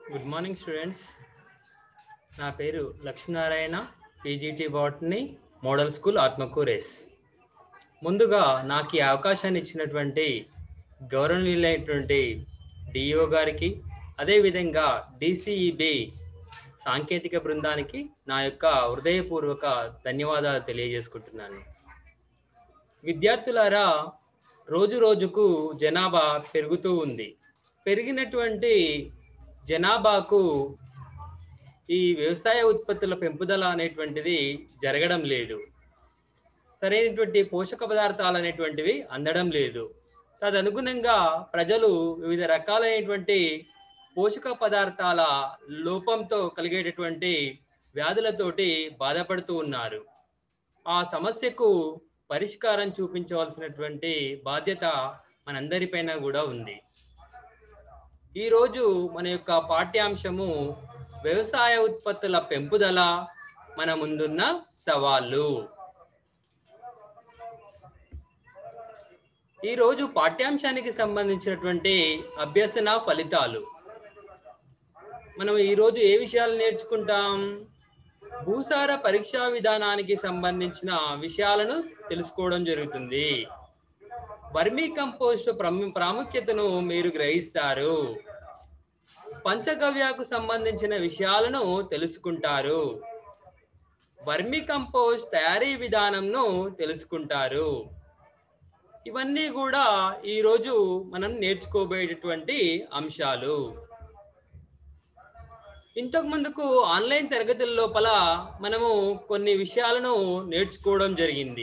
good morning students నా పేరు Lakshminarayana PGT botany model school ఆత్మకూరేస్ ముందుగా నాకు ఈ అవకాశాన్ని ఇచ్చినటువంటి గౌరవనీయులైనటువంటి డిఈఓ గారికి అదేవిధంగా డిసిఈబి సాంకేతిక బృందానికి నా యొక్క హృదయపూర్వక ధన్యవాదాలు తెలియజేసుకుంటున్నాను విద్యార్థులారా రోజు రోజుకు జనాభా పెరుగుతూ ఉంది పెరిగినటువంటి జనాభాకు ఈ వ్యవసాయ ఉత్పత్తుల పెంపుదల అనేటువంటిది జరగడం లేదు సరైనటువంటి పోషక పదార్థాలు అనేటువంటివి అందడం లేదు తదనుగుణంగా ప్రజలు వివిధ రకాలైనటువంటి పోషక పదార్థాల లోపంతో కలిగేటటువంటి వ్యాధులతోటి బాధపడుతూ ఉన్నారు ఆ సమస్యకు పరిష్కారం చూపించవలసినటువంటి బాధ్యత మనందరిపైన కూడా ఉంది ఈరోజు మన యొక్క పాఠ్యాంశము వ్యవసాయ ఉత్పత్తుల పెంపుదల మన ముందున్న సవాళ్ళు ఈరోజు పాఠ్యాంశానికి సంబంధించినటువంటి అభ్యసన ఫలితాలు మనం ఈరోజు ఏ విషయాలు నేర్చుకుంటాం భూసార పరీక్షా విధానానికి సంబంధించిన విషయాలను తెలుసుకోవడం జరుగుతుంది వర్మీ కంపోస్ట్ ప్రము- ప్రాముఖ్యతను మీరు గ్రహిస్తారు పంచగవ్యకు సంబంధించిన విషయాలను తెలుసుకుంటారు వర్మీ కంపోస్ట్ తయారీ విధానంను తెలుసుకుంటారు ఇవన్నీ కూడా ఈరోజు మనం నేర్చుకోబోయేటటువంటి అంశాలు ఇంతకు ముందుకు ఆన్లైన్ తరగతుల లోపల మనము కొన్ని విషయాలను నేర్చుకోవడం జరిగింది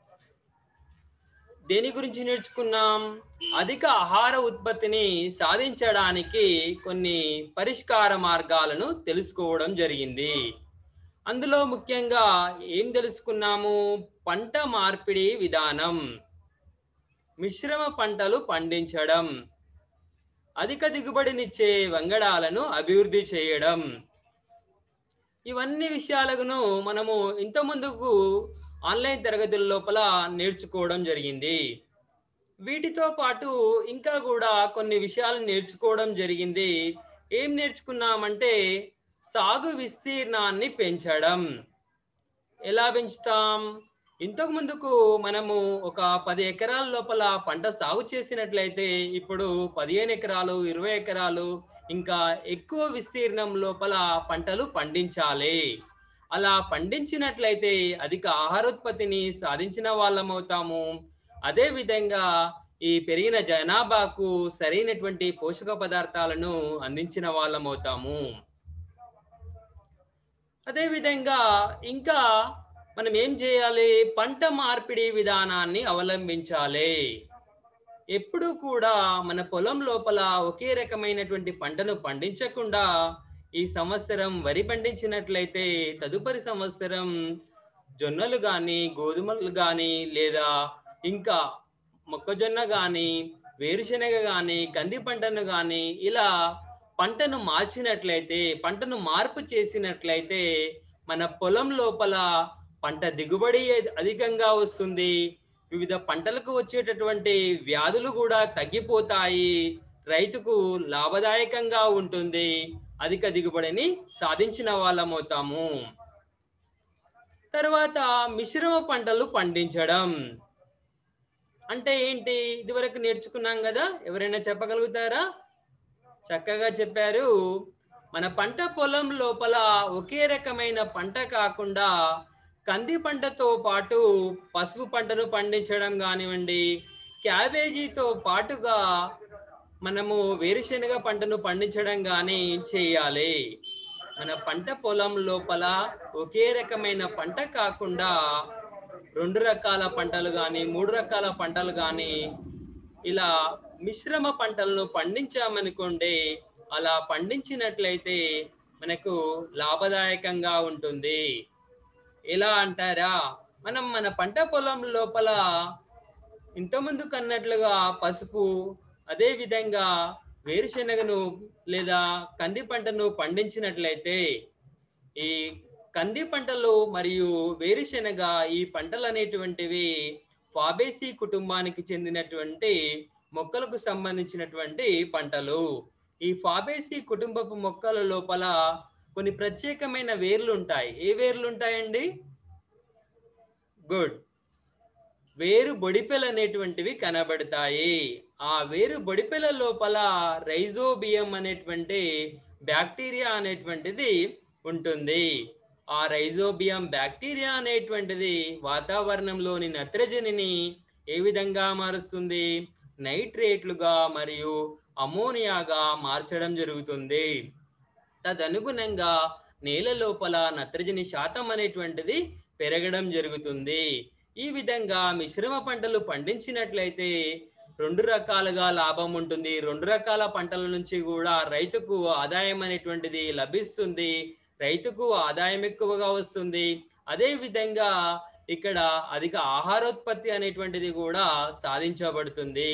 దేని గురించి నేర్చుకున్నాం అధిక ఆహార ఉత్పత్తిని సాధించడానికి కొన్ని పరిష్కార మార్గాలను తెలుసుకోవడం జరిగింది అందులో ముఖ్యంగా ఏం తెలుసుకున్నాము పంట మార్పిడి విధానం మిశ్రమ పంటలు పండించడం అధిక దిగుబడినిచ్చే వంగడాలను అభివృద్ధి చేయడం ఇవన్నీ విషయాలను మనము ఇంత ముందుకు ఆన్లైన్ తరగతుల లోపల నేర్చుకోవడం జరిగింది వీటితో పాటు ఇంకా కూడా కొన్ని విషయాలు నేర్చుకోవడం జరిగింది ఏం నేర్చుకున్నామంటే సాగు విస్తీర్ణాన్ని పెంచడం ఎలా పెంచుతాం ఇంతకు ముందుకు మనము ఒక పది ఎకరాల లోపల పంట సాగు చేసినట్లయితే ఇప్పుడు పదిహేను ఎకరాలు ఇరవై ఎకరాలు ఇంకా ఎక్కువ విస్తీర్ణం లోపల పంటలు పండించాలి అలా పండించినట్లయితే అధిక ఆహారోత్పత్తిని సాధించిన వాళ్ళం అవుతాము అదే విధంగా ఈ పెరిగిన జనాభాకు సరైనటువంటి పోషక పదార్థాలను అందించిన వాళ్ళం అవుతాము అదే విధంగా ఇంకా మనం ఏం చేయాలి పంట మార్పిడి విధానాన్ని అవలంబించాలి ఎప్పుడు కూడా మన పొలం లోపల ఒకే రకమైనటువంటి పంటను పండించకుండా ఈ సంవత్సరం వరి పండించినట్లయితే తదుపరి సంవత్సరం జొన్నలు కానీ గోధుమలు కానీ లేదా ఇంకా మొక్కజొన్న కానీ వేరుశనగ కానీ కంది పంటను కానీ ఇలా పంటను మార్చినట్లయితే పంటను మార్పు చేసినట్లయితే మన పొలం లోపల పంట దిగుబడి అధికంగా వస్తుంది వివిధ పంటలకు వచ్చేటటువంటి వ్యాధులు కూడా తగ్గిపోతాయి రైతుకు లాభదాయకంగా ఉంటుంది అధిక దిగుబడిని సాధించిన వాళ్ళమవుతాము తర్వాత మిశ్రమ పంటలు పండించడం అంటే ఏంటి ఇదివరకు నేర్చుకున్నాం కదా ఎవరైనా చెప్పగలుగుతారా చక్కగా చెప్పారు మన పంట పొలం లోపల ఒకే రకమైన పంట కాకుండా కంది పంటతో పాటు పసుపు పంటను పండించడం కానివ్వండి క్యాబేజీతో పాటుగా మనము వేరుశనగ పంటను పండించడం కానీ చేయాలి మన పంట పొలం లోపల ఒకే రకమైన పంట కాకుండా రెండు రకాల పంటలు కానీ మూడు రకాల పంటలు కానీ ఇలా మిశ్రమ పంటలను పండించామనుకోండి అలా పండించినట్లయితే మనకు లాభదాయకంగా ఉంటుంది ఎలా అంటారా మనం మన పంట పొలం లోపల ఇంతకుముందు కన్నట్లుగా పసుపు అదే విధంగా వేరుశనగను లేదా కంది పంటను పండించినట్లయితే ఈ కంది పంటలు మరియు వేరుశనగ ఈ పంటలు అనేటువంటివి ఫాబేసి కుటుంబానికి చెందినటువంటి మొక్కలకు సంబంధించినటువంటి పంటలు ఈ ఫాబేసి కుటుంబపు మొక్కల లోపల కొన్ని ప్రత్యేకమైన వేర్లు ఉంటాయి ఏ వేర్లు ఉంటాయండి గుడ్ వేరు బొడిపెలు అనేటువంటివి కనబడతాయి ఆ వేరు బొడిపెల లోపల రైజోబియం అనేటువంటి బ్యాక్టీరియా అనేటువంటిది ఉంటుంది ఆ రైజోబియం బ్యాక్టీరియా అనేటువంటిది వాతావరణంలోని నత్రజనిని ఏ విధంగా మారుస్తుంది నైట్రేట్లుగా మరియు అమోనియాగా మార్చడం జరుగుతుంది తదనుగుణంగా నేల లోపల నత్రజని శాతం అనేటువంటిది పెరగడం జరుగుతుంది ఈ విధంగా మిశ్రమ పంటలు పండించినట్లయితే రెండు రకాలుగా లాభం ఉంటుంది రెండు రకాల పంటల నుంచి కూడా రైతుకు ఆదాయం అనేటువంటిది లభిస్తుంది రైతుకు ఆదాయం ఎక్కువగా వస్తుంది అదే విధంగా ఇక్కడ అధిక ఆహారోత్పత్తి అనేటువంటిది కూడా సాధించబడుతుంది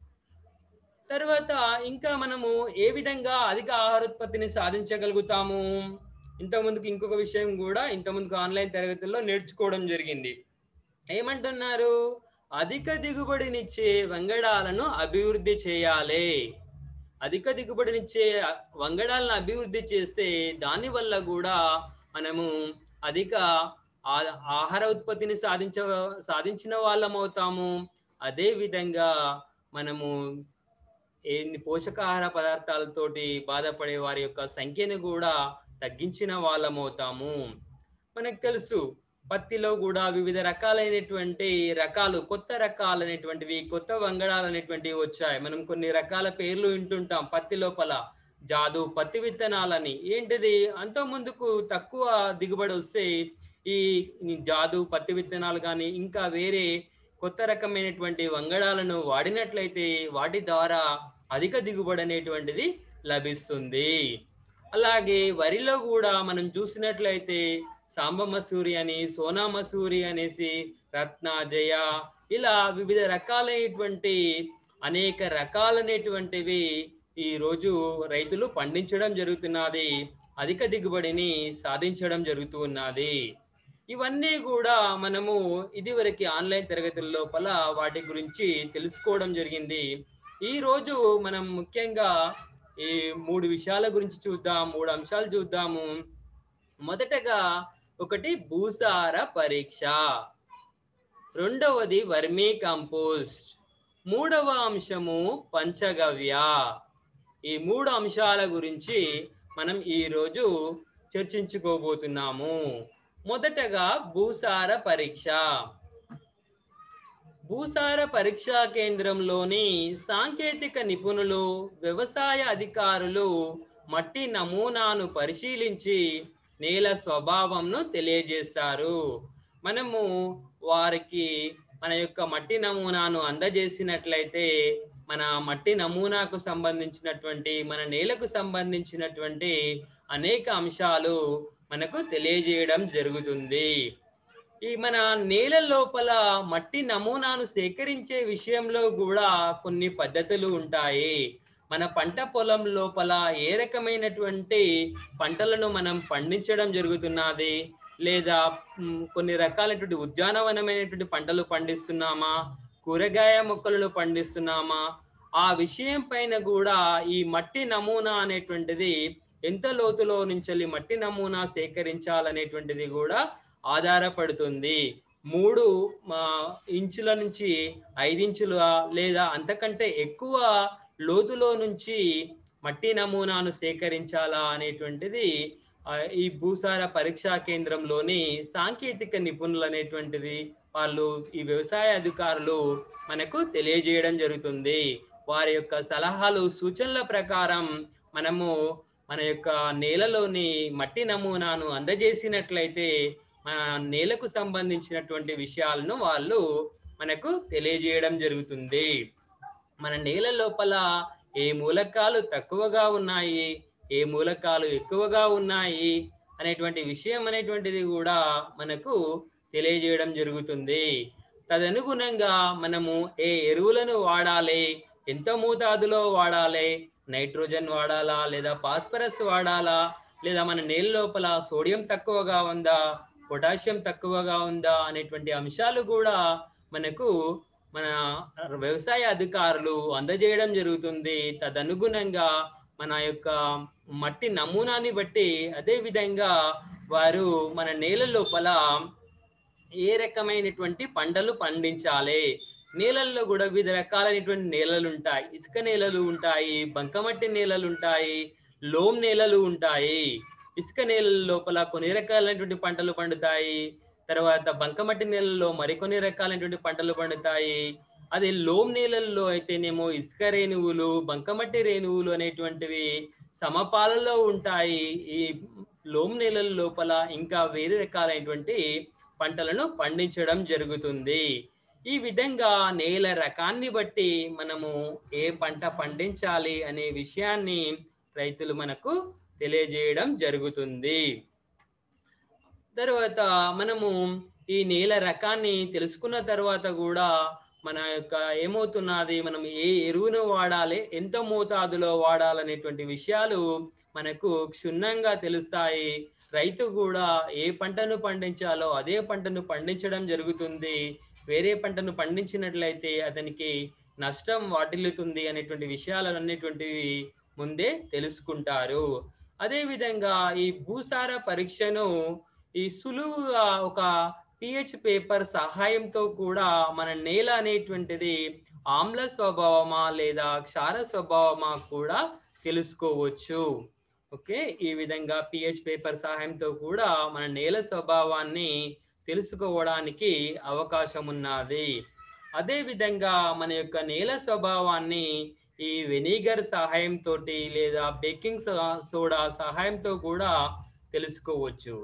తర్వాత ఇంకా మనము ఏ విధంగా అధిక ఆహారోత్పత్తిని సాధించగలుగుతాము ఇంతకుముందుకు ఇంకొక విషయం కూడా ఇంతకుముందుకు ఆన్లైన్ తరగతుల్లో నేర్చుకోవడం జరిగింది ఏమంటున్నారు అధిక దిగుబడినిచ్చే వంగడాలను అభివృద్ధి చేయాలి అధిక దిగుబడినిచ్చే వంగడాలను అభివృద్ధి చేస్తే దాని వల్ల కూడా మనము అధిక ఆ- ఆహార ఉత్పత్తిని సాధించ సాధించిన వాళ్ళం అవుతాము అదే విధంగా మనము ఏంది పోషకాహార పదార్థాలతోటి బాధపడే వారి యొక్క సంఖ్యను కూడా తగ్గించిన వాళ్ళం అవుతాము మనకు తెలుసు పత్తిలో కూడా వివిధ రకాలైనటువంటి రకాలు కొత్త రకాలైనటువంటివి కొత్త వంగడాలు అనేటువంటివి వచ్చాయి మనం కొన్ని రకాల పేర్లు వింటుంటాం పత్తి లోపల జాదు పత్తి విత్తనాలని ఏంటిది అంత ముందుకు తక్కువ దిగుబడి వస్తే ఈ జాదు పత్తి విత్తనాలు కానీ ఇంకా వేరే కొత్త రకమైనటువంటి వంగడాలను వాడినట్లయితే వాటి ద్వారా అధిక దిగుబడి అనేటువంటిది లభిస్తుంది అలాగే వరిలో కూడా మనం చూసినట్లయితే సాంబ మసూరి అని సోనా మసూరి అనేసి రత్న జయ ఇలా వివిధ రకాలైనటువంటి అనేక రకాలైనటువంటివి ఈ రోజు రైతులు పండించడం జరుగుతున్నది అధిక దిగుబడిని సాధించడం జరుగుతూ ఉన్నది ఇవన్నీ కూడా మనము ఇదివరకు ఆన్లైన్ తరగతుల లోపల వాటి గురించి తెలుసుకోవడం జరిగింది ఈ రోజు మనం ముఖ్యంగా ఈ మూడు విషయాల గురించి చూద్దాం మూడు అంశాలు చూద్దాము మొదటగా ఒకటి భూసార పరీక్ష రెండవది వర్మీ కంపోస్ట్ మూడవ అంశము పంచగవ్య ఈ మూడు అంశాల గురించి మనం ఈరోజు చర్చించుకోబోతున్నాము మొదటగా భూసార పరీక్ష భూసార పరీక్షా కేంద్రంలోని సాంకేతిక నిపుణులు వ్యవసాయ అధికారులు మట్టి నమూనాను పరిశీలించి నేల స్వభావంను తెలియజేస్తారు మనము వారికి మన యొక్క మట్టి నమూనాను అందజేసినట్లయితే మన మట్టి నమూనాకు సంబంధించినటువంటి మన నేలకు సంబంధించినటువంటి అనేక అంశాలు మనకు తెలియజేయడం జరుగుతుంది ఈ మన నేల లోపల మట్టి నమూనాను సేకరించే విషయంలో కూడా కొన్ని పద్ధతులు ఉంటాయి మన పంట పొలం లోపల ఏ రకమైనటువంటి పంటలను మనం పండించడం జరుగుతున్నది లేదా మ్, కొన్ని రకాలైనటువంటి ఉద్యానవనమైనటువంటి పంటలు పండిస్తున్నామా కూరగాయ మొక్కలను పండిస్తున్నామా ఆ విషయం పైన కూడా ఈ మట్టి నమూనా అనేటువంటిది ఎంత లోతులో నుంచి మట్టి నమూనా సేకరించాలనేటువంటిది కూడా ఆధారపడుతుంది మూడు ఆ, ఇంచుల నుంచి ఐదించుల లేదా అంతకంటే ఎక్కువ లోతులో నుంచి మట్టి నమూనాను సేకరించాలా అనేటువంటిది ఆ, ఈ భూసార పరీక్షా కేంద్రంలోని సాంకేతిక నిపుణులు అనేటువంటిది వాళ్ళు ఈ వ్యవసాయ అధికారులు మనకు తెలియజేయడం జరుగుతుంది వారి యొక్క సలహాలు సూచనల ప్రకారం మనము మన యొక్క నేలలోని మట్టి నమూనాను అందజేసినట్లయితే మన నేలకు సంబంధించినటువంటి విషయాలను వాళ్ళు మనకు తెలియజేయడం జరుగుతుంది మన నేల లోపల ఏ మూలకాలు తక్కువగా ఉన్నాయి ఏ మూలకాలు ఎక్కువగా ఉన్నాయి అనేటువంటి విషయం అనేటువంటిది కూడా మనకు తెలియజేయడం జరుగుతుంది తదనుగుణంగా మనము ఏ ఎరువులను వాడాలి ఎంత మోతాదులో వాడాలి నైట్రోజన్ వాడాలా లేదా ఫాస్ఫరస్ వాడాలా లేదా మన నేల లోపల సోడియం తక్కువగా ఉందా పొటాషియం తక్కువగా ఉందా అనేటువంటి అంశాలు కూడా మనకు మన వ్యవసాయ అధికారులు అందజేయడం జరుగుతుంది తదనుగుణంగా మన యొక్క మట్టి నమూనాని బట్టి అదే విధంగా వారు మన నేల లోపల ఏ రకమైనటువంటి పంటలు పండించాలి నేలల్లో కూడా వివిధ రకాలైనటువంటి నేలలు ఉంటాయి ఇసుక నేలలు ఉంటాయి బంకమట్టి నేలలు ఉంటాయి లోమ్ నేలలు ఉంటాయి ఇసుక నేలల లోపల కొన్ని రకాలైనటువంటి పంటలు పండుతాయి తర్వాత బంకమట్టి నేలల్లో మరికొన్ని రకాలైనటువంటి పంటలు పండుతాయి అదే లోమ్ నేలల్లో అయితేనేమో ఇసుక రేణువులు బంకమట్టి రేణువులు అనేటువంటివి సమపాలలో ఉంటాయి ఈ లోమ్ నేలల లోపల ఇంకా వేరే రకాలైనటువంటి పంటలను పండించడం జరుగుతుంది ఈ విధంగా నేల రకాన్ని బట్టి మనము ఏ పంట పండించాలి అనే విషయాన్ని రైతులు మనకు తెలియజేయడం జరుగుతుంది తర్వాత మనము ఈ నేల రకాన్ని తెలుసుకున్న తర్వాత కూడా మన యొక్క ఏమవుతున్నది మనం ఏ ఎరువును వాడాలి ఎంత మోతాదులో వాడాలనేటువంటి విషయాలు మనకు క్షుణ్ణంగా తెలుస్తాయి రైతు కూడా ఏ పంటను పండించాలో అదే పంటను పండించడం జరుగుతుంది వేరే పంటను పండించినట్లయితే అతనికి నష్టం వాటిల్లుతుంది అనేటువంటి విషయాలు అనేటువంటివి ముందే తెలుసుకుంటారు అదే విధంగా ఈ భూసార పరీక్షను ఈ సులువుగా ఒక పిహెచ్ పేపర్ సహాయంతో కూడా మన నేల అనేటువంటిది ఆమ్ల స్వభావమా లేదా క్షార స్వభావమా కూడా తెలుసుకోవచ్చు ఓకే ఈ విధంగా పిహెచ్ పేపర్ సహాయంతో కూడా మన నేల స్వభావాన్ని తెలుసుకోవడానికి అవకాశం ఉన్నది అదే విధంగా మన యొక్క నేల స్వభావాన్ని ఈ వెనిగర్ సహాయంతో లేదా బేకింగ్ సోడా సహాయంతో కూడా తెలుసుకోవచ్చు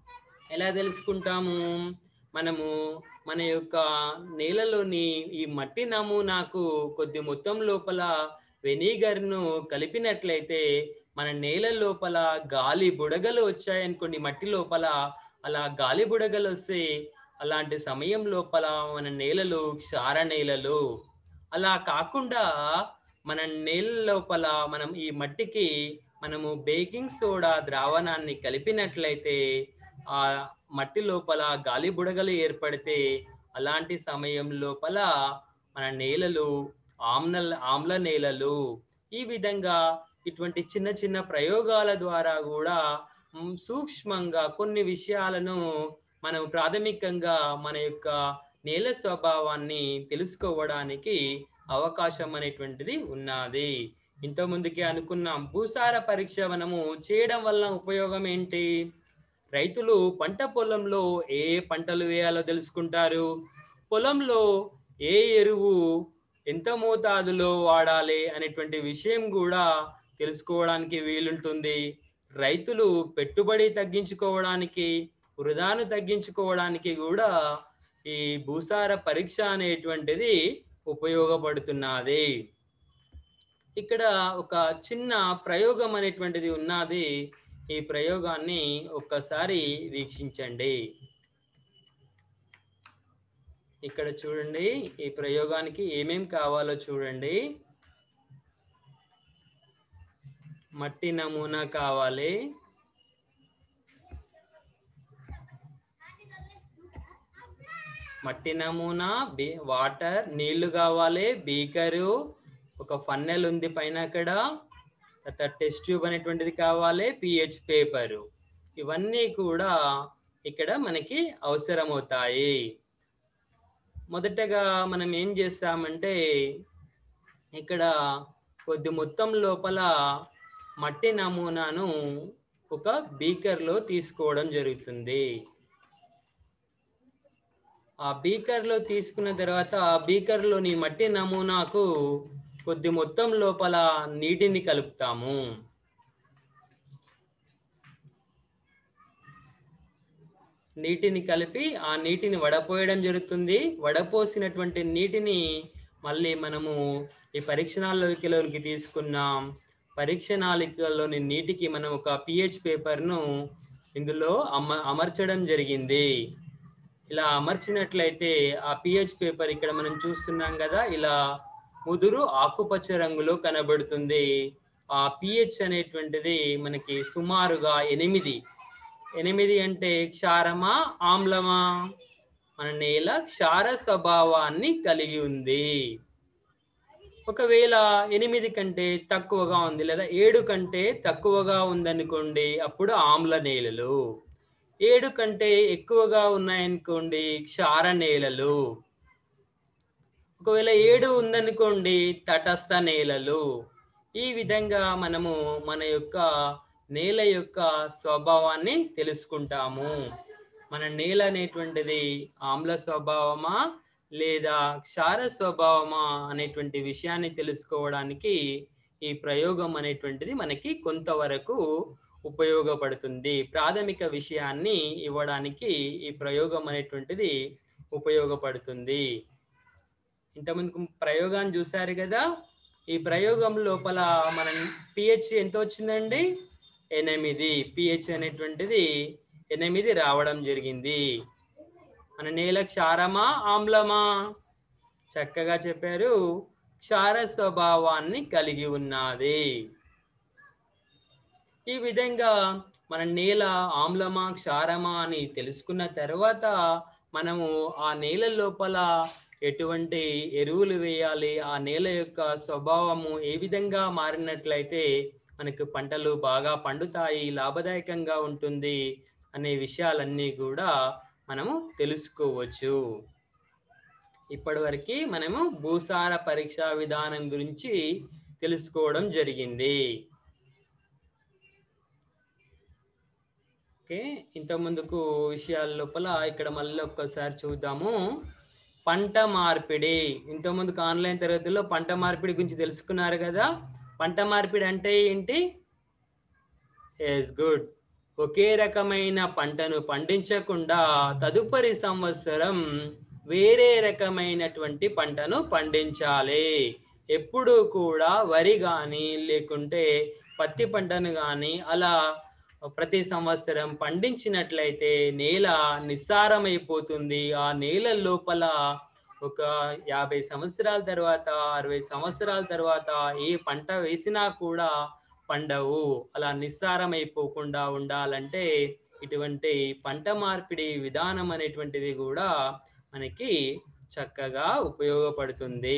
ఎలా తెలుసుకుంటాము మనము మన యొక్క నేలలోని ఈ మట్టి నమూనాకు కొద్ది మొత్తం లోపల వెనిగర్ను కలిపినట్లయితే మన నేల లోపల గాలి బుడగలు వచ్చాయనుకోండి మట్టి లోపల అలా గాలి బుడగలు వస్తే అలాంటి సమయం లోపల మన నేలలు క్షార నేలలు అలా కాకుండా మన నేల లోపల మనం ఈ మట్టికి మనము బేకింగ్ సోడా ద్రావణాన్ని కలిపినట్లయితే ఆ మట్టి లోపల గాలి బుడగలు ఏర్పడితే అలాంటి సమయం లోపల మన నేలలు ఆమ్ల ఆమ్ల నేలలు ఈ విధంగా ఇటువంటి చిన్న చిన్న ప్రయోగాల ద్వారా కూడా మ్, సూక్ష్మంగా కొన్ని విషయాలను మనం ప్రాథమికంగా మన యొక్క నేల స్వభావాన్ని తెలుసుకోవడానికి అవకాశం అనేటువంటిది ఉన్నది ఇంత ముందుకే అనుకున్నాం భూసార పరీక్ష మనము చేయడం వల్ల ఉపయోగం ఏంటి రైతులు పంట పొలంలో ఏ ఏ పంటలు వేయాలో తెలుసుకుంటారు పొలంలో ఏ ఎరువు ఎంత మోతాదులో వాడాలి అనేటువంటి విషయం కూడా తెలుసుకోవడానికి వీలుంటుంది రైతులు పెట్టుబడి తగ్గించుకోవడానికి వృధాను తగ్గించుకోవడానికి కూడా ఈ భూసార పరీక్ష అనేటువంటిది ఉపయోగపడుతున్నది ఇక్కడ ఒక చిన్న ప్రయోగం అనేటువంటిది ఉన్నది ఈ ప్రయోగాన్ని ఒక్కసారి వీక్షించండి ఇక్కడ చూడండి ఈ ప్రయోగానికి ఏమేం కావాలో చూడండి మట్టి నమూనా కావాలి మట్టి నమూనా బీ వాటర్ నీళ్లు కావాలి బీకరు ఒక ఫన్నెల్ ఉంది పైన అక్కడ తర్వాత టెస్ట్ ట్యూబ్ అనేటువంటిది కావాలి పిహెచ్ పేపరు ఇవన్నీ కూడా ఇక్కడ మనకి అవసరమవుతాయి మొదటగా మనం ఏం చేస్తామంటే ఇక్కడ కొద్ది మొత్తం లోపల మట్టి నమూనాను ఒక బీకర్లో తీసుకోవడం జరుగుతుంది ఆ బీకర్లో తీసుకున్న తర్వాత ఆ బీకర్లోని మట్టి నమూనాకు కొద్ది మొత్తం లోపల నీటిని కలుపుతాము నీటిని కలిపి ఆ నీటిని వడపోయడం జరుగుతుంది వడపోసినటువంటి నీటిని మళ్ళీ మనము ఈ పరీక్షణాలికలోనికి తీసుకున్నాం పరీక్షణాలికలోని నీటికి మనం ఒక పిహెచ్ పేపర్ను ఇందులో అమ అమర్చడం జరిగింది ఇలా అమర్చినట్లయితే ఆ పిహెచ్ పేపర్ ఇక్కడ మనం చూస్తున్నాం కదా ఇలా ముదురు ఆకుపచ్చ రంగులో కనబడుతుంది ఆ పిహెచ్ అనేటువంటిది మనకి సుమారుగా ఎనిమిది ఎనిమిది అంటే క్షారమా ఆమ్లమా మన నేల క్షార స్వభావాన్ని కలిగి ఉంది ఒకవేళ ఎనిమిది కంటే తక్కువగా ఉంది లేదా ఏడు కంటే తక్కువగా ఉందనుకోండి అప్పుడు ఆమ్ల నేలలు ఏడు కంటే ఎక్కువగా ఉన్నాయనుకోండి క్షార నేలలు ఒకవేళ ఏడు ఉందనుకోండి తటస్థ నేలలు ఈ విధంగా మనము మన యొక్క నేల యొక్క స్వభావాన్ని తెలుసుకుంటాము మన నేల అనేటువంటిది ఆమ్ల స్వభావమా లేదా క్షార స్వభావమా అనేటువంటి విషయాన్ని తెలుసుకోవడానికి ఈ ప్రయోగం అనేటువంటిది మనకి కొంతవరకు ఉపయోగపడుతుంది ప్రాథమిక విషయాన్ని ఇవ్వడానికి ఈ ప్రయోగం అనేటువంటిది ఉపయోగపడుతుంది ఇంతకుముందు ప్రయోగాన్ని చూసారు కదా ఈ ప్రయోగం లోపల మన పిహెచ్ ఎంత వచ్చిందండి ఎనిమిది పిహెచ్ అనేటువంటిది ఎనిమిది రావడం జరిగింది మన నేల క్షారమా ఆమ్లమా చక్కగా చెప్పారు క్షార స్వభావాన్ని కలిగి ఉన్నది ఈ విధంగా మన నేల ఆమ్లమా క్షారమా అని తెలుసుకున్న తర్వాత మనము ఆ నేల లోపల ఎటువంటి ఎరువులు వేయాలి ఆ నేల యొక్క స్వభావము ఏ విధంగా మారినట్లయితే మనకు పంటలు బాగా పండుతాయి లాభదాయకంగా ఉంటుంది అనే విషయాలన్నీ కూడా మనము తెలుసుకోవచ్చు ఇప్పటివరకు మనము భూసార పరీక్షా విధానం గురించి తెలుసుకోవడం జరిగింది ఓకే ఇంత ముందుకు విషయాల లోపల ఇక్కడ మళ్ళీ ఒక్కసారి చూద్దాము పంట మార్పిడి ఇంత ముందుకు ఆన్లైన్ తరగతిలో పంట మార్పిడి గురించి తెలుసుకున్నారు కదా పంట మార్పిడి అంటే ఏంటి ఎస్ గుడ్ ఒకే రకమైన పంటను పండించకుండా తదుపరి సంవత్సరం వేరే రకమైనటువంటి పంటను పండించాలి ఎప్పుడు కూడా వరి కానీ లేకుంటే పత్తి పంటను కానీ అలా ప్రతి సంవత్సరం పండించినట్లయితే నేల నిస్సారమైపోతుంది ఆ నేల లోపల ఒక యాభై సంవత్సరాల తర్వాత అరవై సంవత్సరాల తర్వాత ఏ పంట వేసినా కూడా పండవు అలా నిస్సారమైపోకుండా ఉండాలంటే ఇటువంటి పంట మార్పిడి విధానం అనేటువంటిది కూడా మనకి చక్కగా ఉపయోగపడుతుంది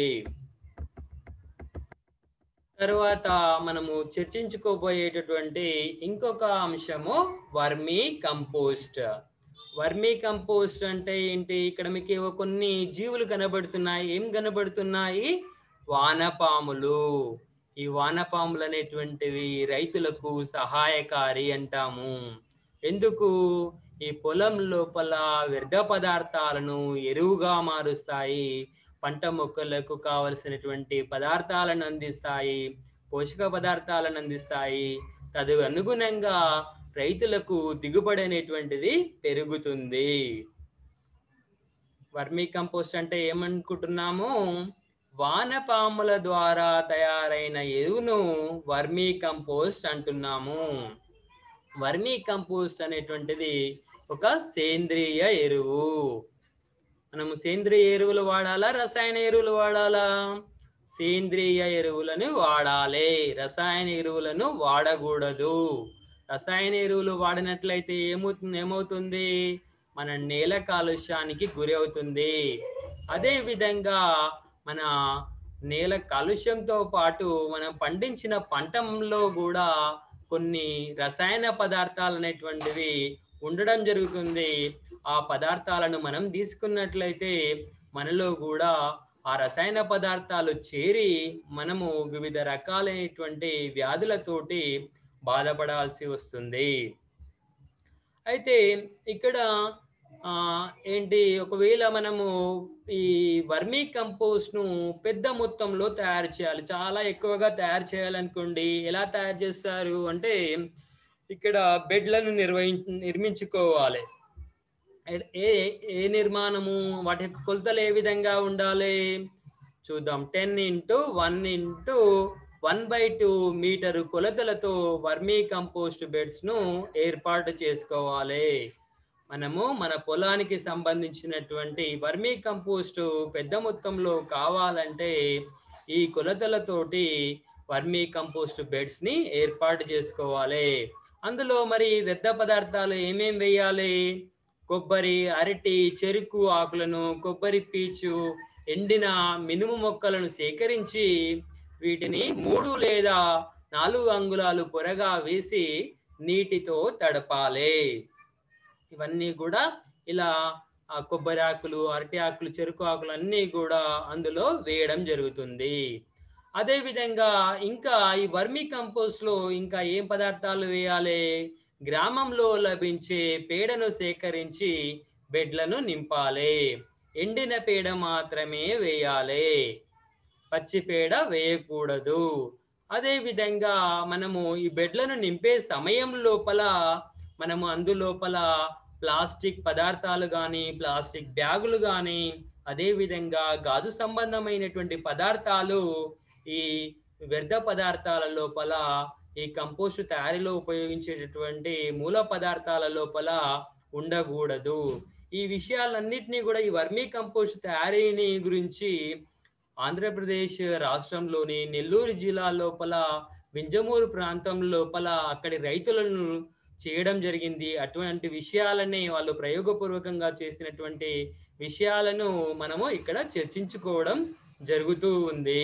తర్వాత మనము చర్చించుకోబోయేటటువంటి ఇంకొక అంశము వర్మీ కంపోస్ట్ వర్మీ కంపోస్ట్ అంటే ఏంటి ఇక్కడ మీకు ఏవో కొన్ని జీవులు కనబడుతున్నాయి ఏం కనబడుతున్నాయి వానపాములు ఈ వానపాములు అనేటువంటివి రైతులకు సహాయకారి అంటాము ఎందుకు ఈ పొలం లోపల వ్యర్థ పదార్థాలను ఎరువుగా మారుస్తాయి పంట మొక్కలకు కావలసినటువంటి పదార్థాలను అందిస్తాయి పోషక పదార్థాలను అందిస్తాయి తదు అనుగుణంగా రైతులకు దిగుబడి అనేటువంటిది పెరుగుతుంది వర్మీ కంపోస్ట్ అంటే ఏమనుకుంటున్నాము వానపాముల ద్వారా తయారైన ఎరువును వర్మీ కంపోస్ట్ అంటున్నాము వర్మీ కంపోస్ట్ అనేటువంటిది ఒక సేంద్రియ ఎరువు మనము సేంద్రియ ఎరువులు వాడాలా రసాయన ఎరువులు వాడాలా సేంద్రియ ఎరువులను వాడాలి రసాయన ఎరువులను వాడకూడదు రసాయన ఎరువులు వాడినట్లయితే ఏమవుతుంది ఏమవుతుంది మన నేల కాలుష్యానికి గురి అవుతుంది అదే విధంగా మన నేల కాలుష్యంతో పాటు మనం పండించిన పంటలో కూడా కొన్ని రసాయన పదార్థాలు అనేటువంటివి ఉండడం జరుగుతుంది ఆ పదార్థాలను మనం తీసుకున్నట్లయితే మనలో కూడా ఆ రసాయన పదార్థాలు చేరి మనము వివిధ రకాలైనటువంటి వ్యాధులతోటి బాధపడాల్సి వస్తుంది అయితే ఇక్కడ ఆ, ఏంటి ఒకవేళ మనము ఈ వర్మీ కంపోస్ట్ ను పెద్ద మొత్తంలో తయారు చేయాలి చాలా ఎక్కువగా తయారు చేయాలనుకోండి ఎలా తయారు చేస్తారు అంటే ఇక్కడ బెడ్లను నిర్వహి నిర్మించుకోవాలి ఏ ఏ నిర్మాణము వాటి యొక్క కొలతలు ఏ విధంగా ఉండాలి చూద్దాం ten into one into one by two metre కొలతలతో వర్మీ కంపోస్ట్ బెడ్స్ ను ఏర్పాటు చేసుకోవాలి మనము మన పొలానికి సంబంధించినటువంటి వర్మీ కంపోస్ట్ పెద్ద మొత్తంలో కావాలంటే ఈ కొలతలతోటి వర్మీ కంపోస్ట్ బెడ్స్ ని ఏర్పాటు చేసుకోవాలి అందులో మరి వ్యర్థ పదార్థాలు ఏమేం వేయాలి కొబ్బరి అరటి చెరుకు ఆకులను కొబ్బరి పీచు ఎండిన మినుము మొక్కలను సేకరించి వీటిని మూడు లేదా నాలుగు అంగుళాలు పొరగా వేసి నీటితో తడపాలి ఇవన్నీ కూడా ఇలా ఆ కొబ్బరి ఆకులు అరటి ఆకులు చెరుకు ఆకులు అన్నీ కూడా అందులో వేయడం జరుగుతుంది అదే విధంగా ఇంకా ఈ వర్మీ కంపోస్ట్ లో ఇంకా ఏం పదార్థాలు వేయాలి గ్రామంలో లభించే పేడను సేకరించి బెడ్లను నింపాలి ఎండిన పేడ మాత్రమే వేయాలి పచ్చి పేడ వేయకూడదు అదే విధంగా మనము ఈ బెడ్లను నింపే సమయం లోపల మనము అందులోపల ప్లాస్టిక్ పదార్థాలు కానీ ప్లాస్టిక్ బ్యాగులు కానీ అదే విధంగా గాజు సంబంధమైనటువంటి పదార్థాలు ఈ వ్యర్థ పదార్థాల లోపల ఈ కంపోస్ట్ తయారీలో ఉపయోగించేటటువంటి మూల పదార్థాల లోపల ఉండకూడదు ఈ విషయాలన్నింటినీ కూడా ఈ వర్మీ కంపోస్ట్ తయారీని గురించి ఆంధ్రప్రదేశ్ రాష్ట్రంలోని నెల్లూరు జిల్లా లోపల వింజమూరు ప్రాంతం లోపల అక్కడి రైతులను చేయడం జరిగింది అటువంటి విషయాలని వాళ్ళు ప్రయోగపూర్వకంగా చేసినటువంటి విషయాలను మనము ఇక్కడ చర్చించుకోవడం జరుగుతూ ఉంది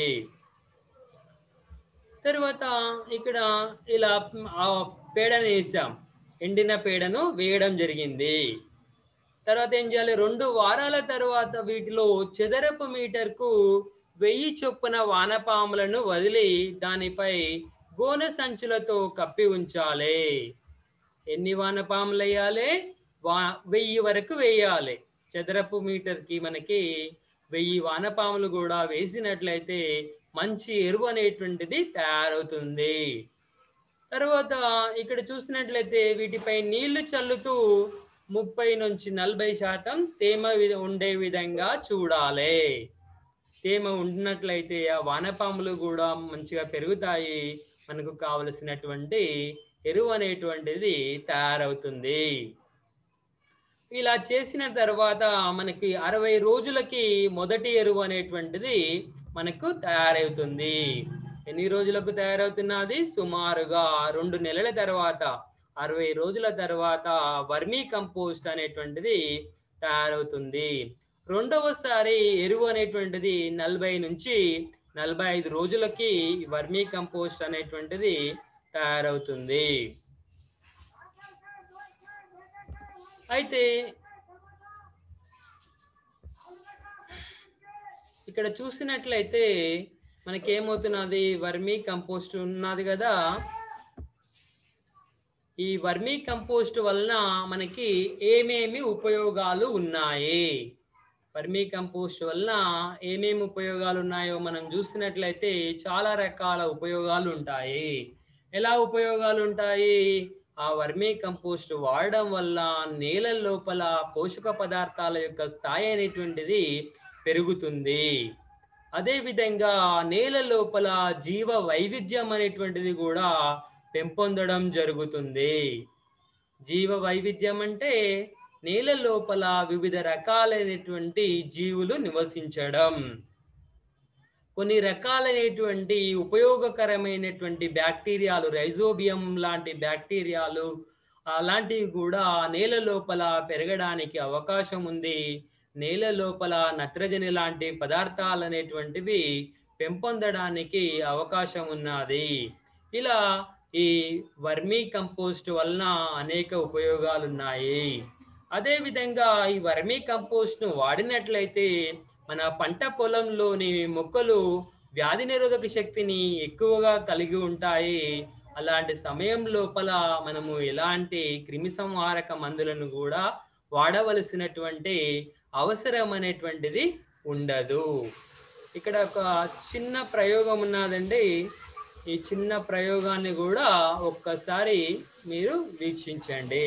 తర్వాత ఇక్కడ ఇలా ఆ పేడను వేసాం ఎండిన పేడను వేయడం జరిగింది తర్వాత ఏం చేయాలి రెండు వారాల తర్వాత వీటిలో చదరపు మీటర్కు వెయ్యి చొప్పున వానపాములను వదిలి దానిపై గోనె సంచులతో కప్పి ఉంచాలి ఎన్ని వానపాములు వేయాలి వా వెయ్యి వరకు వేయాలి చదరపు మీటర్కి మనకి వెయ్యి వానపాములు కూడా వేసినట్లయితే మంచి ఎరువు అనేటువంటిది తయారవుతుంది తర్వాత ఇక్కడ చూసినట్లయితే వీటిపై నీళ్లు చల్లుతూ ముప్పై నుంచి నలభై శాతం తేమ వి- ఉండే విధంగా చూడాలి తేమ ఉన్నట్లయితే ఆ వానపాములు కూడా మంచిగా పెరుగుతాయి మనకు కావలసినటువంటి ఎరువు అనేటువంటిది తయారవుతుంది ఇలా చేసిన తర్వాత మనకి అరవై రోజులకి మొదటి ఎరువు అనేటువంటిది మనకు తయారవుతుంది ఎన్ని రోజులకు తయారవుతున్నది సుమారుగా రెండు నెలల తర్వాత అరవై రోజుల తర్వాత వర్మీ కంపోస్ట్ అనేటువంటిది తయారవుతుంది రెండవసారి ఎరువు అనేటువంటిది నలభై నుంచి నలభై ఐదు రోజులకి వర్మీ కంపోస్ట్ అనేటువంటిది తయారవుతుంది అయితే ఇక్కడ చూసినట్లయితే మనకి ఏమవుతున్నది వర్మీ కంపోస్ట్ ఉన్నది కదా ఈ వర్మీ కంపోస్ట్ వలన మనకి ఏమేమి ఉపయోగాలు ఉన్నాయి వర్మీ కంపోస్ట్ వలన ఏమేమి ఉపయోగాలు ఉన్నాయో మనం చూసినట్లయితే చాలా రకాల ఉపయోగాలు ఉంటాయి ఎలా ఉపయోగాలు ఉంటాయి ఆ వర్మీ కంపోస్ట్ వాడడం వల్ల నేల లోపల పోషక పదార్థాల యొక్క స్థాయి అనేటువంటిది పెరుగుతుంది అదే విధంగా నేల లోపల జీవ వైవిధ్యం అనేటువంటిది కూడా పెంపొందడం జరుగుతుంది జీవ వైవిధ్యం అంటే నేల లోపల వివిధ రకాలైనటువంటి జీవులు నివసించడం కొన్ని రకాలైనటువంటి ఉపయోగకరమైనటువంటి బ్యాక్టీరియాలు రైజోబియం లాంటి బ్యాక్టీరియాలు అలాంటివి కూడా నేల లోపల పెరగడానికి అవకాశం ఉంది నేల లోపల నత్రజని లాంటి పదార్థాలు అనేటువంటివి పెంపొందడానికి అవకాశం ఉన్నది ఇలా ఈ వర్మీ కంపోస్ట్ వలన అనేక ఉపయోగాలు ఉన్నాయి అదే విధంగా ఈ వర్మీ కంపోస్ట్ ను వాడినట్లయితే మన పంట పొలంలోని మొక్కలు వ్యాధి నిరోధక శక్తిని ఎక్కువగా కలిగి ఉంటాయి అలాంటి సమయం లోపల మనము ఎలాంటి క్రిమి సంహారక మందులను కూడా వాడవలసినటువంటి అవసరం అనేటువంటిది ఉండదు ఇక్కడ ఒక చిన్న ప్రయోగం ఉన్నదండి ఈ చిన్న ప్రయోగాన్ని కూడా ఒక్కసారి మీరు వీక్షించండి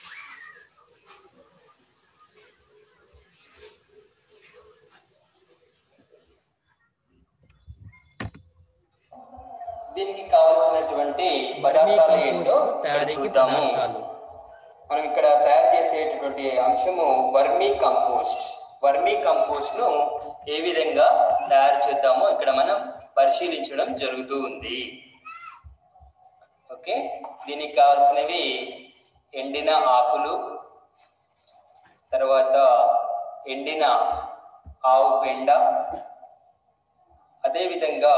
దీనికి కావాల్సినటువంటి పదార్థాలు ఏంటో ఇక్కడ తయారీకి చూద్దాము పదార్థాలు మనం ఇక్కడ తయారు చేసేటటువంటి అంశము వర్మీ కంపోస్ట్ వర్మీ కంపోస్ట్ ను ఏ విధంగా తయారు చేద్దామో ఇక్కడ మనం పరిశీలించడం జరుగుతూ ఉంది ఓకే దీనికి కావాల్సినవి ఎండిన ఆకులు తర్వాత ఎండిన ఆవు పెండ అదేవిధంగా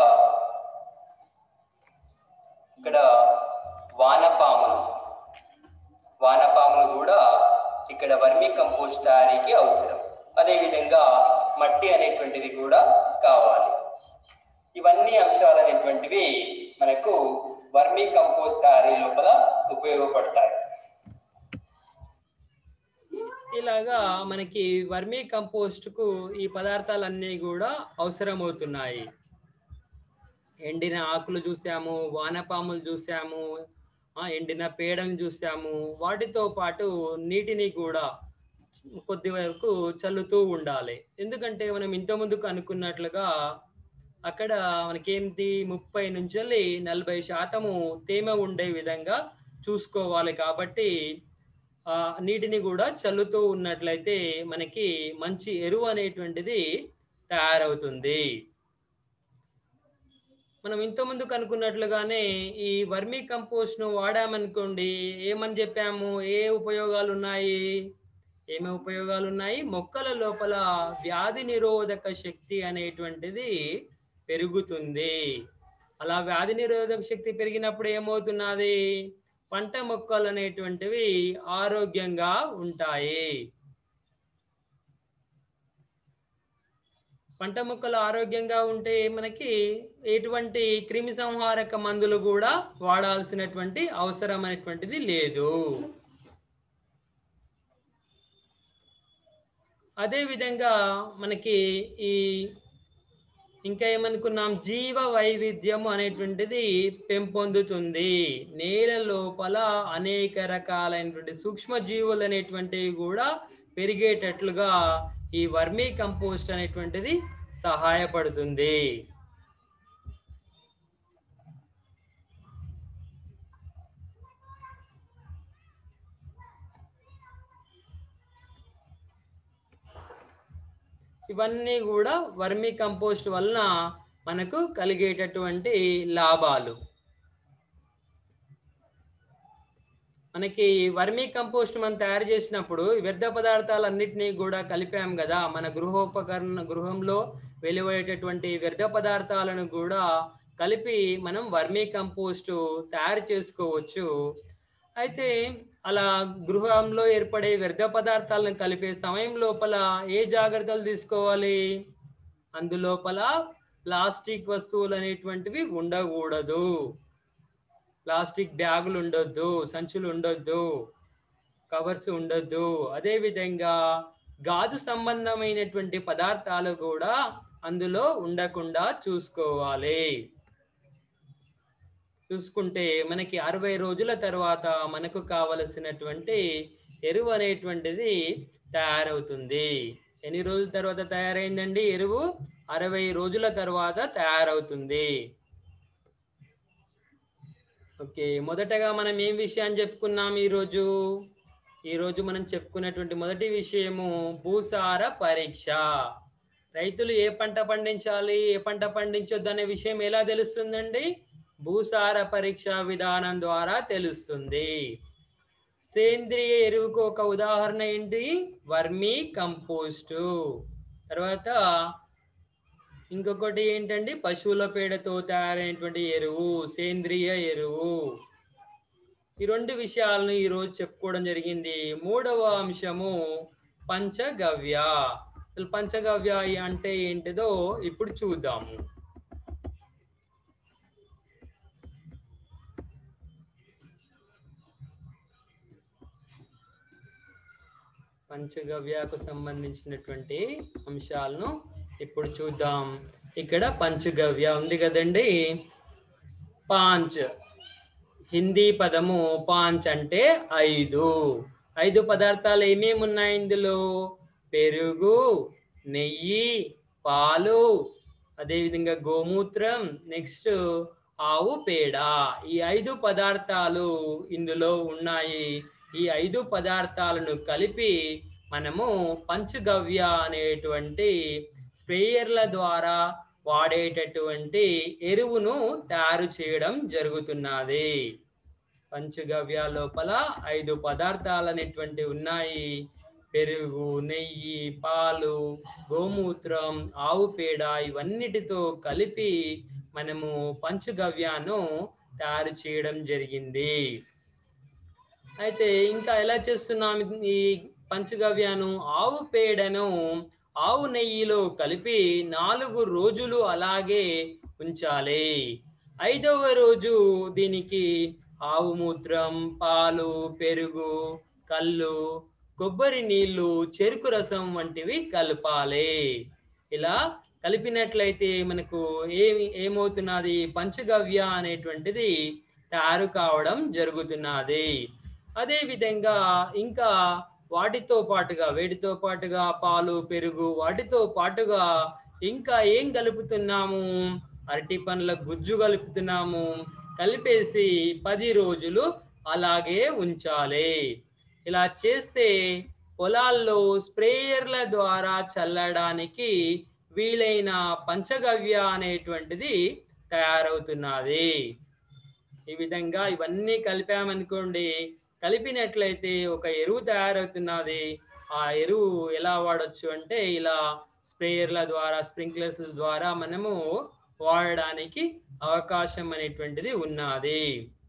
ఇక్కడ వానపాములు వానపాములు కూడా ఇక్కడ వర్మి కంపోస్ట్ తయారీకి అవసరం అదేవిధంగా మట్టి అనేటువంటిది కూడా కావాలి ఇవన్నీ అంశాలు అనేటువంటివి మనకు వర్మి కంపోస్ట్ తయారీ లోపల ఉపయోగపడతాయి ఇలాగా మనకి వర్మీ కంపోస్ట్ కు ఈ పదార్థాలన్నీ కూడా అవసరమవుతున్నాయి ఎండిన ఆకులు చూసాము వానపాములు చూసాము ఆ, ఎండిన పేడను చూసాము వాటితో పాటు నీటిని కూడా కొద్ది వరకు చల్లుతూ ఉండాలి ఎందుకంటే మనం ఇంత ముందుకు అనుకున్నట్లుగా అక్కడ మనకేంటి ముప్పై నుంచి నలభై శాతము తేమ ఉండే విధంగా చూసుకోవాలి కాబట్టి ఆ నీటిని కూడా చల్లుతూ ఉన్నట్లయితే మనకి మంచి ఎరువు అనేటువంటిది తయారవుతుంది మనం ఇంత ముందుకు అనుకున్నట్లుగానే ఈ వర్మీ కంపోస్ట్ ను వాడామనుకోండి ఏమని చెప్పాము ఏ ఉపయోగాలు ఉన్నాయి ఏమి ఉపయోగాలు ఉన్నాయి మొక్కల లోపల వ్యాధి నిరోధక శక్తి అనేటువంటిది పెరుగుతుంది అలా వ్యాధి నిరోధక శక్తి పెరిగినప్పుడు ఏమవుతున్నది పంట మొక్కలు అనేటువంటివి ఆరోగ్యంగా ఉంటాయి పంట మొక్కలు ఆరోగ్యంగా ఉంటే మనకి ఎటువంటి క్రిమి సంహారక మందులు కూడా వాడాల్సినటువంటి అవసరం అనేటువంటిది లేదు అదే విధంగా మనకి ఈ ఇంకా ఏమనుకున్నాం జీవ వైవిధ్యం అనేటువంటిది పెంపొందుతుంది నేల లోపల అనేక రకాలైనటువంటి సూక్ష్మ జీవులు అనేటువంటివి కూడా పెరిగేటట్లుగా ఈ వర్మీ కంపోస్ట్ అనేటువంటిది సహాయపడుతుంది ఇవన్నీ కూడా వర్మీ కంపోస్ట్ వలన మనకు కలిగేటటువంటి లాభాలు మనకి వర్మీ కంపోస్ట్ మనం తయారు చేసినప్పుడు ఈ వ్యర్థ పదార్థాలన్నిటినీ కూడా కలిపాం కదా మన గృహోపకరణ గృహంలో వెలువడేటటువంటి వ్యర్థ పదార్థాలను కూడా కలిపి మనం వర్మీ కంపోస్ట్ తయారు చేసుకోవచ్చు అయితే అలా గృహంలో ఏర్పడే వ్యర్థ పదార్థాలను కలిపే సమయం లోపల ఏ జాగ్రత్తలు తీసుకోవాలి అందులోపల ప్లాస్టిక్ వస్తువులు అనేటువంటివి ఉండకూడదు ప్లాస్టిక్ బ్యాగులు ఉండొద్దు సంచులు ఉండొద్దు కవర్స్ ఉండొద్దు అదే విధంగా గాజు సంబంధమైనటువంటి పదార్థాలు కూడా అందులో ఉండకుండా చూసుకోవాలి చూసుకుంటే మనకి అరవై రోజుల తర్వాత మనకు కావలసినటువంటి ఎరువు అనేటువంటిది తయారవుతుంది ఎన్ని రోజుల తర్వాత తయారైందండి ఎరువు అరవై రోజుల తర్వాత తయారవుతుంది ఓకే మొదటగా మనం ఏం విషయాన్ని చెప్పుకున్నాం ఈరోజు ఈరోజు మనం చెప్పుకున్నటువంటి మొదటి విషయము భూసార పరీక్ష రైతులు ఏ పంట పండించాలి ఏ పంట పండించొద్దు అనే విషయం ఎలా తెలుస్తుందండి భూసార పరీక్ష విధానం ద్వారా తెలుస్తుంది సేంద్రియ ఎరువుకు ఒక ఉదాహరణ ఏంటి వర్మీ కంపోస్టు తర్వాత ఇంకొకటి ఏంటండి పశువుల పేడతో తయారైనటువంటి ఎరువు సేంద్రియ ఎరువు ఈ రెండు విషయాలను ఈరోజు చెప్పుకోవడం జరిగింది మూడవ అంశము పంచగవ్య అసలు పంచగవ్య అంటే ఏంటిదో ఇప్పుడు చూద్దాము పంచగవ్యకు సంబంధించినటువంటి అంశాలను ఇప్పుడు చూద్దాం ఇక్కడ పంచగవ్య ఉంది కదండి పాంచ్ హిందీ పదము పాంచ్ అంటే ఐదు ఐదు పదార్థాలు ఏమేమి ఉన్నాయి ఇందులో పెరుగు నెయ్యి పాలు అదేవిధంగా గోమూత్రం నెక్స్ట్ ఆవు పేడ ఈ ఐదు పదార్థాలు ఇందులో ఉన్నాయి ఈ ఐదు పదార్థాలను కలిపి మనము పంచగవ్య అనేటువంటి స్ప్రేయర్ల ద్వారా వాడేటటువంటి ఎరువును తయారు చేయడం జరుగుతున్నది పంచగవ్య లోపల ఐదు పదార్థాలు అనేటువంటి ఉన్నాయి పెరుగు నెయ్యి పాలు గోమూత్రం ఆవు పేడ ఇవన్నిటితో కలిపి మనము పంచగవ్యాను తయారు చేయడం జరిగింది అయితే ఇంకా ఎలా చేస్తున్నాం ఈ పంచగవ్యాను ఆవు పేడను ఆవు నెయ్యిలో కలిపి నాలుగు రోజులు అలాగే ఉంచాలి ఐదవ రోజు దీనికి ఆవు మూత్రం పాలు పెరుగు కళ్ళు కొబ్బరి నీళ్లు చెరుకు రసం వంటివి కలపాలి ఇలా కలిపినట్లయితే మనకు ఏమి ఏమవుతున్నది పంచగవ్య అనేటువంటిది తయారు కావడం జరుగుతున్నది అదే విధంగా ఇంకా వాటితో పాటుగా వేడితో పాటుగా పాలు పెరుగు వాటితో పాటుగా ఇంకా ఏం కలుపుతున్నాము అరటి పండ్ల గుజ్జు కలుపుతున్నాము కలిపేసి పది రోజులు అలాగే ఉంచాలి ఇలా చేస్తే పొలాల్లో స్ప్రేయర్ల ద్వారా చల్లడానికి వీలైన పంచగవ్య అనేటువంటిది తయారవుతున్నది ఈ విధంగా ఇవన్నీ కలిపామనుకోండి కలిపినట్లయితే ఒక ఎరువు తయారవుతున్నది ఆ ఎరువు ఎలా వాడొచ్చు అంటే ఇలా స్ప్రేయర్ల ద్వారా స్ప్రింక్లర్స్ ద్వారా మనము వాడడానికి అవకాశం అనేటువంటిది ఉన్నది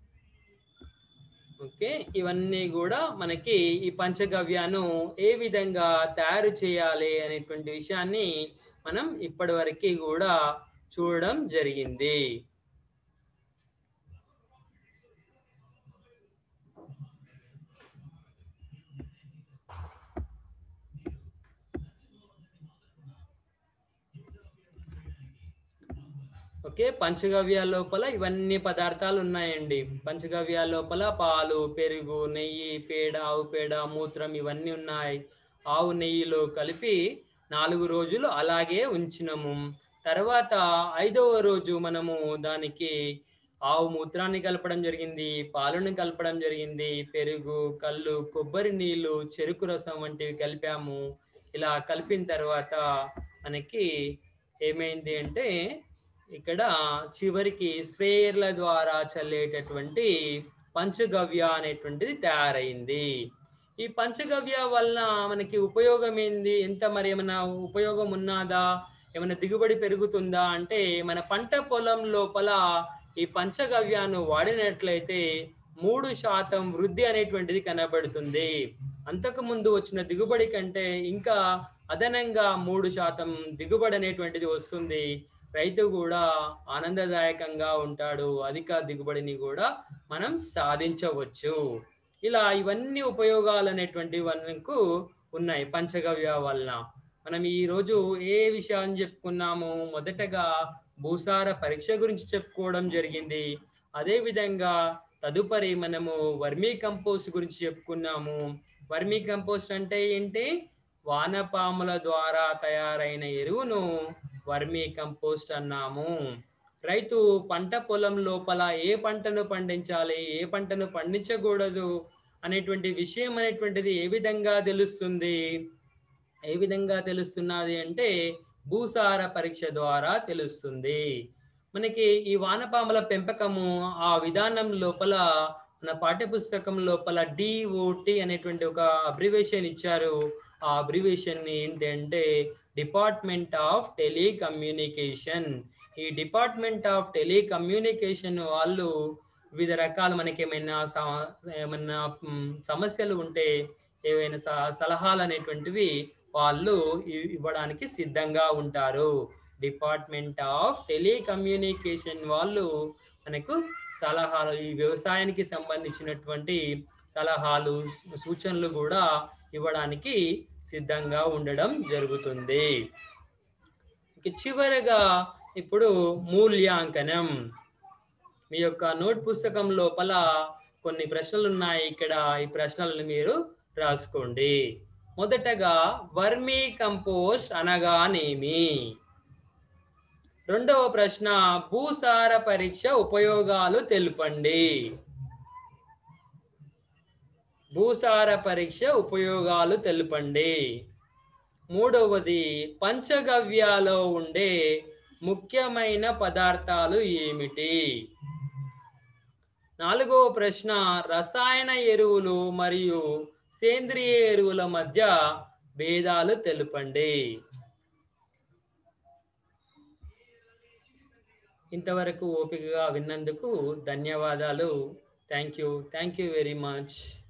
ఓకే ఇవన్నీ కూడా మనకి ఈ పంచగవ్యాను ఏ విధంగా తయారు చేయాలి అనేటువంటి విషయాన్ని మనం ఇప్పటి వరకు కూడా చూడడం జరిగింది ఓకే పంచగవ్యాల లోపల ఇవన్నీ పదార్థాలు ఉన్నాయండి పంచగవ్యాల లోపల పాలు పెరుగు నెయ్యి పేడ ఆవు పేడ మూత్రం ఇవన్నీ ఉన్నాయి ఆవు నెయ్యిలో కలిపి నాలుగు రోజులు అలాగే ఉంచినము తర్వాత ఐదవ రోజు మనము దానికి ఆవు మూత్రాన్ని కలపడం జరిగింది పాలను కలపడం జరిగింది పెరుగు కళ్ళు కొబ్బరి నీళ్లు చెరుకు రసం వంటివి కలిపాము ఇలా కలిపిన తర్వాత మనకి ఏమైంది అంటే ఇక్కడ చివరికి స్ప్రేయర్ల ద్వారా చల్లేటటువంటి పంచగవ్య అనేటువంటిది తయారైంది ఈ పంచగవ్య వల్ల మనకి ఉపయోగం ఏంది ఎంత మరి ఏమైనా ఉపయోగం ఉన్నదా ఏమైనా దిగుబడి పెరుగుతుందా అంటే మన పంట పొలం లోపల ఈ పంచగవ్యాను వాడినట్లయితే మూడు శాతం వృద్ధి అనేటువంటిది కనబడుతుంది అంతకు ముందు వచ్చిన దిగుబడి కంటే ఇంకా అదనంగా మూడు శాతం దిగుబడి అనేటువంటిది వస్తుంది రైతు కూడా ఆనందదాయకంగా ఉంటాడు అధిక దిగుబడిని కూడా మనం సాధించవచ్చు ఇలా ఇవన్నీ ఉపయోగాలు అనేటువంటి మనకు ఉన్నాయి పంచగవ్య వలన మనం ఈ రోజు ఏ విషయాన్ని చెప్పుకున్నాము మొదటగా భూసార పరీక్ష గురించి చెప్పుకోవడం జరిగింది అదే విధంగా తదుపరి మనము వర్మీ కంపోస్ట్ గురించి చెప్పుకున్నాము వర్మీ కంపోస్ట్ అంటే ఏంటి వానపాముల ద్వారా తయారైన ఎరువును వర్మీ కంపోస్ట్ అన్నాము రైతు పంట పొలం లోపల ఏ పంటను పండించాలి ఏ పంటను పండించకూడదు అనేటువంటి విషయం అనేటువంటిది ఏ విధంగా తెలుస్తుంది ఏ విధంగా తెలుస్తున్నది అంటే భూసార పరీక్ష ద్వారా తెలుస్తుంది మనకి ఈ వానపాముల పెంపకము ఆ విధానం లోపల మన పాఠ్యపుస్తకం లోపల డిఓటి అనేటువంటి ఒక అబ్రివేషన్ ఇచ్చారు ఆ అబ్రివేషన్ ఏంటంటే డిపార్ట్మెంట్ ఆఫ్ టెలికమ్యూనికేషన్ ఈ డిపార్ట్మెంట్ ఆఫ్ టెలికమ్యూనికేషన్ వాళ్ళు వివిధ రకాల మనకి ఏమైనా స- ఏమైనా మ్, సమస్యలు ఉంటే ఏవైనా స- సలహాలు అనేటువంటివి వాళ్ళు ఇ- ఇవ్వడానికి సిద్ధంగా ఉంటారు డిపార్ట్మెంట్ ఆఫ్ టెలికమ్యూనికేషన్ వాళ్ళు మనకు సలహాలు ఈ వ్యవసాయానికి సంబంధించినటువంటి సలహాలు సూచనలు కూడా ఇవ్వడానికి సిద్ధంగా ఉండడం జరుగుతుంది ఇక చివరగా ఇప్పుడు మూల్యాంకనం మీ యొక్క నోట్ పుస్తకం లోపల కొన్ని ప్రశ్నలు ఉన్నాయి ఇక్కడ ఈ ప్రశ్నలను మీరు రాసుకోండి మొదటగా వర్మీ కంపోస్ట్ అనగానేమి రెండవ ప్రశ్న భూసార పరీక్ష ఉపయోగాలు తెలుపండి భూసార పరీక్ష ఉపయోగాలు తెలుపండి మూడవది పంచగవ్యాలో ఉండే ముఖ్యమైన పదార్థాలు ఏమిటి నాలుగవ ప్రశ్న రసాయన ఎరువులు మరియు సేంద్రియ ఎరువుల మధ్య భేదాలు తెలుపండి ఇంతవరకు ఓపికగా విన్నందుకు ధన్యవాదాలు thank you thank you very much